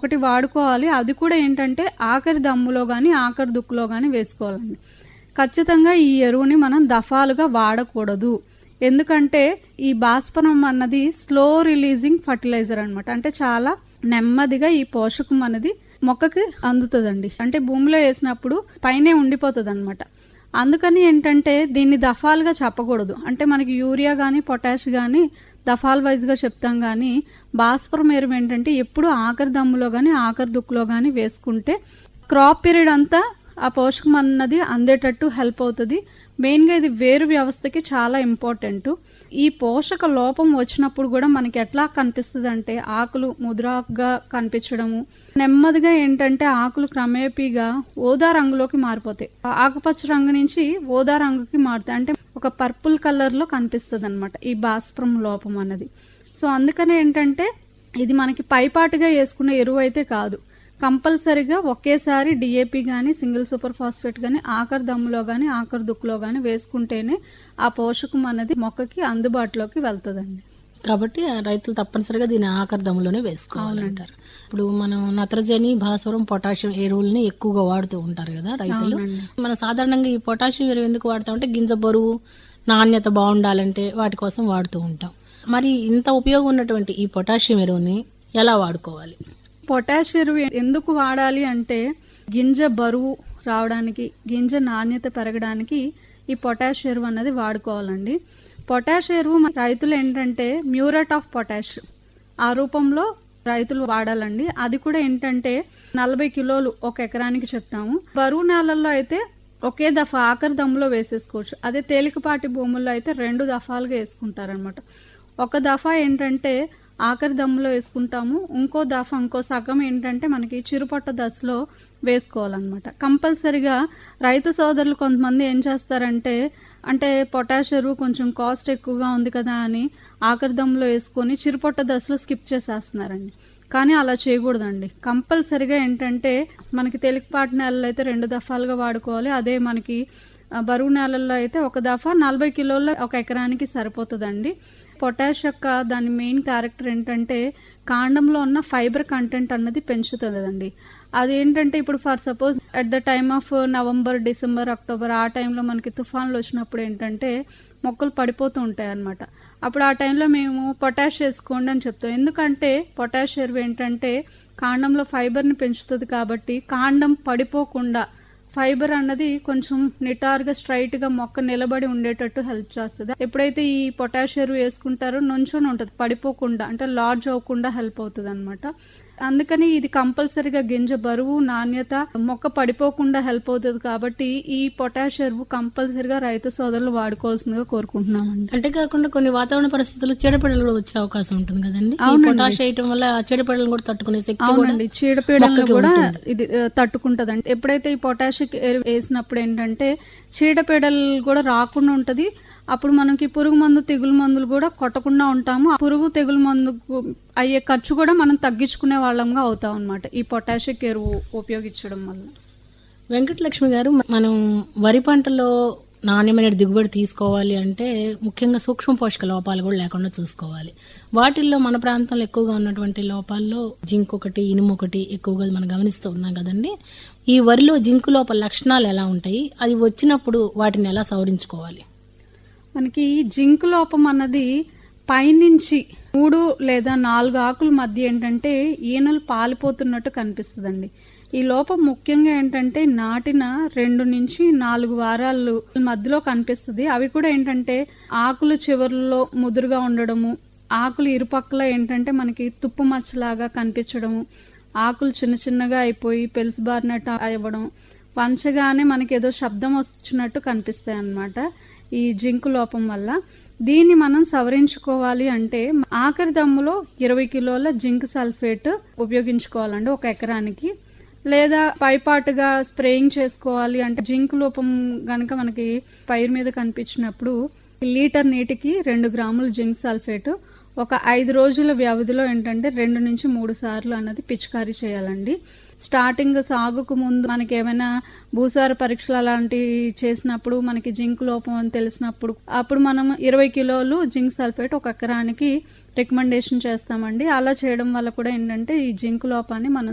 ఒకటి వాడుకోవాలి అది కూడా ఏంటంటే ఆఖరి దమ్ములో కానీ ఆఖరి దుక్కులో కానీ వేసుకోవాలండి ఖచ్చితంగా ఈ ఎరువుని మనం దఫాలుగా వాడకూడదు ఎందుకంటే ఈ భాస్వరం అన్నది స్లో రిలీజింగ్ ఫర్టిలైజర్ అన్నమాట అంటే చాలా నెమ్మదిగా ఈ పోషకం అనేది మొక్కకి అందుతుందండి అంటే భూమిలో వేసినప్పుడు పైనే ఉండిపోతుంది అనమాట అందుకని ఏంటంటే దీన్ని దఫాలుగా చెప్పకూడదు అంటే మనకి యూరియా కానీ పొటాష్ కానీ దఫాల్ వైజ్గా చెప్తాం కానీ భాస్వరం ఎరువు ఏంటంటే ఎప్పుడు ఆఖరి దమ్ములో కానీ ఆఖరి దుక్కులో కానీ వేసుకుంటే క్రాప్ పీరియడ్ అంతా ఆ పోషకం అన్నది అందేటట్టు హెల్ప్ అవుతుంది మెయిన్గా ఇది వేరు వ్యవస్థకి చాలా ఇంపార్టెంట్ ఈ పోషక లోపం వచ్చినప్పుడు కూడా మనకి ఎట్లా కనిపిస్తుంది అంటే ఆకులు ముద్రాకుగా కనిపించడము నెమ్మదిగా ఏంటంటే ఆకులు క్రమేపీగా ఓదా రంగులోకి మారిపోతాయి ఆకుపచ్చ రంగు నుంచి ఓదా రంగుకి మారుతాయి అంటే ఒక పర్పుల్ కలర్ లో కనిపిస్తుంది అనమాట ఈ భాస్పరం లోపం అన్నది సో అందుకనే ఏంటంటే ఇది మనకి పైపాటుగా వేసుకునే ఎరువు అయితే కాదు కంపల్సరిగా ఒకేసారి డిఏపి కానీ సింగిల్ సూపర్ ఫాస్ఫేట్ కానీ ఆఖరి దమ్ములో కానీ ఆఖరి దుక్కులో కానీ వేసుకుంటేనే ఆ పోషకం అనేది మొక్కకి అందుబాటులోకి వెళ్తుందండి కాబట్టి ఆ రైతులు తప్పనిసరిగా దీని ఆఖరి దమ్ములోనే వేసుకోవాలంటారు ఇప్పుడు మనం నత్రజని భాస్వరం పొటాషియం ఎరువుల్ని ఎక్కువగా వాడుతూ ఉంటారు కదా రైతులు మనం సాధారణంగా ఈ పొటాషియం ఎరువు ఎందుకు వాడతామంటే గింజ బరువు నాణ్యత బాగుండాలంటే వాటి కోసం వాడుతూ ఉంటాం మరి ఇంత ఉపయోగం ఉన్నటువంటి ఈ పొటాషియం ఎరువుని ఎలా వాడుకోవాలి పొటాష్ ఎరువు ఎందుకు వాడాలి అంటే గింజ బరువు రావడానికి గింజ నాణ్యత పెరగడానికి ఈ పొటాష్ ఎరువు అన్నది వాడుకోవాలండి పొటాష్ ఎరువు మన రైతులు ఏంటంటే మ్యూరేట్ ఆఫ్ పొటాష్ ఆ రూపంలో రైతులు వాడాలండి అది కూడా ఏంటంటే నలభై కిలోలు ఒక ఎకరానికి చెప్తాము బరువు నేలల్లో అయితే ఒకే దఫా ఆఖరి దమ్ములో వేసేసుకోవచ్చు అదే తేలికపాటి భూముల్లో అయితే రెండు దఫాలుగా వేసుకుంటారనమాట ఒక దఫా ఏంటంటే ఆఖరి దమ్ములో వేసుకుంటాము ఇంకో దఫా ఇంకో సగం ఏంటంటే మనకి చిరుపట్ట దశలో వేసుకోవాలన్నమాట కంపల్సరిగా రైతు సోదరులు కొంతమంది ఏం చేస్తారంటే అంటే పొటాష్ ఎరువు కొంచెం కాస్ట్ ఎక్కువగా ఉంది కదా అని ఆఖరి దమ్ములో వేసుకొని చిరుపట్ట దశలో స్కిప్ చేసేస్తున్నారండి కానీ అలా చేయకూడదండి కంపల్సరిగా ఏంటంటే మనకి తేలికపాటి నేలలు అయితే రెండు దఫాలుగా వాడుకోవాలి అదే మనకి ఆ, బరువు నేలల్లో అయితే ఒక దఫా నలభై కిలోల ఒక ఎకరానికి సరిపోతుందండి పొటాష్ యొక్క దాని మెయిన్ క్యారెక్టర్ ఏంటంటే కాండంలో ఉన్న ఫైబర్ కంటెంట్ అన్నది పెంచుతుందండి అది ఏంటంటే ఇప్పుడు for suppose at the time of November December October ఆ టైంలో మనకి తుఫాన్లు వచ్చినప్పుడు ఏంటంటే మొక్కలు పడిపోతూ ఉంటాయి అన్నమాట అప్పుడు ఆ టైంలో మేము పొటాష్ వేసుకోండి అని చెప్తాం ఎందుకంటే పొటాష్ ఎరువు ఏంటంటే కాండంలో ఫైబర్ని పెంచుతుంది కాబట్టి కాండం పడిపోకుండా ఫైబర్ అన్నది కొంచెం నిటారుగా స్ట్రైట్ గా మొక్క నిలబడి ఉండేటట్టు హెల్ప్ చేస్తుంది ఎప్పుడైతే ఈ పొటాష్ ఎరువు వేసుకుంటారో నుంచొని ఉంటుంది పడిపోకుండా అంటే లాడ్జ్ అవ్వకుండా హెల్ప్ అవుతుంది అనమాట అందుకని ఇది కంపల్సరిగా గింజ బరువు నాణ్యత మొక్క పడిపోకుండా హెల్ప్ అవుతుంది కాబట్టి ఈ పొటాష్ ఎరువు కంపల్సరిగా రైతు సోదరులు వాడుకోవాల్సిందిగా కోరుకుంటున్నామండి అంతేకాకుండా కొన్ని వాతావరణ పరిస్థితుల్లో చీడపీడలు కూడా వచ్చే అవకాశం ఉంటుంది కదండి ఈ పొటాష్ వేయటం వల్ల ఆ చీడపీడలను కూడా తట్టుకునే శక్తి కూడా అవునండి చీడపీడలను మొక్కకి కూడా ఉంటుంది. ఇది ఆ, తట్టుకుంటదండి ఎప్పుడైతే ఈ పొటాషిక్ ఎరువు వేసినప్పుడు ఏంటంటే చీడపీడలు కూడా రాకుండా ఉంటది అప్పుడు మనకి పురుగు మందు తెగులు మందులు కూడా కొట్టకుండా ఉంటాము ఆ పురుగు తెగులు మందుకు అయ్యే ఖర్చు కూడా మనం తగ్గించుకునే వాళ్ళంగా అవుతాం అనమాట ఈ పొటాషిక్ ఎరువు ఉపయోగించడం వల్ల వెంకటలక్ష్మి గారు మనం వరి పంటలో నాణ్యమైన దిగుబడి తీసుకోవాలి అంటే ముఖ్యంగా సూక్ష్మ పోషక లోపాలు కూడా లేకుండా చూసుకోవాలి వాటిల్లో మన ప్రాంతంలో ఎక్కువగా ఉన్నటువంటి లోపాల్లో జింక్ ఒకటి ఇనుము ఒకటి ఎక్కువగా మనం గమనిస్తూ ఉన్నాం కదండి ఈ వరిలో జింకు లోపల లక్షణాలు ఎలా ఉంటాయి అది వచ్చినప్పుడు వాటిని ఎలా సవరించుకోవాలి మనకి జింక్ లోపం అన్నది పైనుంచి మూడు లేదా నాలుగు ఆకుల మధ్య ఏంటంటే ఈనెలు పాలిపోతున్నట్టు కనిపిస్తుందండి ఈ లోపం ముఖ్యంగా ఏంటంటే నాటిన రెండు నుంచి నాలుగు వారాలు మధ్యలో కనిపిస్తుంది అవి కూడా ఏంటంటే ఆకుల చివర్లలో ముదురుగా ఉండడము ఆకులు ఇరుపక్కల ఏంటంటే మనకి తుప్పు మచ్చలాగా కనిపించడము ఆకులు చిన్న చిన్నగా అయిపోయి పెలుసుబారినట్టు అవ్వడం పంచగానే మనకి ఏదో శబ్దం వచ్చినట్టు కనిపిస్తాయి అన్నమాట ఈ జింక్ లోపం వల్ల దీన్ని మనం సవరించుకోవాలి అంటే ఆఖరి దమ్ములో ఇరవై కిలోల జింక్ సల్ఫేట్ ఉపయోగించుకోవాలండి ఒక ఎకరానికి లేదా పైపాటుగా స్ప్రేయింగ్ చేసుకోవాలి అంటే జింక్ లోపం గనక మనకి పైరు మీద కనిపించినప్పుడు లీటర్ నీటికి రెండు గ్రాముల జింక్ సల్ఫేట్ ఒక ఐదు రోజుల వ్యవధిలో ఏంటంటే రెండు నుంచి మూడు సార్లు అన్నది పిచికారీ చేయాలండి స్టార్టింగ్ సాగుకు ముందు మనకి ఏమైనా భూసార పరీక్షలు అలాంటివి చేసినప్పుడు మనకి జింక్ లోపం అని తెలిసినప్పుడు అప్పుడు మనం ఇరవై కిలోలు జింక్ సల్ఫేట్ ఒక ఎకరానికి రికమెండేషన్ చేస్తామండి అలా చేయడం వల్ల కూడా ఏంటంటే ఈ జింక్ లోపాన్ని మనం